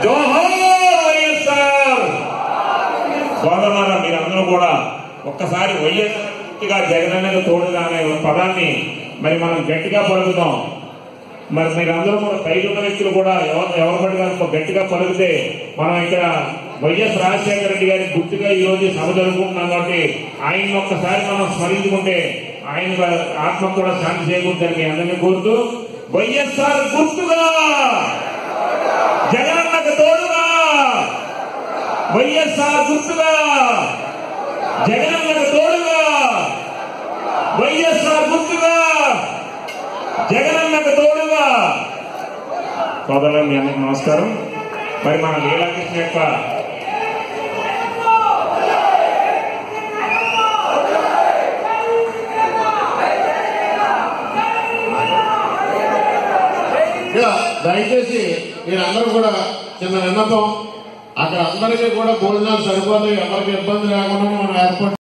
జోహార్ వైఎస్ఆర్ సోదరులారా మీరందరూ కూడా ఒక్కసారి వైఎస్ఆర్గా జగనన్నకు తోడుగా అనే ఒక పదాన్ని మరి మనం గట్టిగా పలుకుదాం మరి మీరందరూ కూడా పైన ఉన్న వ్యక్తులు కూడా ఎవరు ఎవరు పడినా గట్టిగా పలికితే మనం ఇక్కడ వైఎస్ రాజశేఖర రెడ్డి గారి గుర్తుగా ఈ రోజు సభ జరుపుకుంటున్నాం కాబట్టి ఆయన ఒక్కసారి మనం స్మరించుకుంటే ఆయన ఆత్మ కూడా శాంతి చేకూరుతుందని మీ అందరినీ కోరుతూ వైఎస్ఆర్ గుర్తుగా జగనన్నకు తోడుగా వైఎస్ఆర్ గుర్తుగా జగనన్నకు తోడుగా వైఎస్ఆర్ గుర్తుగా జగనన్నకు తోడుగా సోదరులు మీ అందరికి నమస్కారం మరి మన లీలాకృష్ణ యొక్క ఇక దయచేసి మీరందరూ కూడా చిన్న విన్నపం అక్కడ అందరికీ కూడా భోజనాలు సరిపోతాయి ఎవరికి ఇబ్బంది లేకుండా మనం ఏర్పాటు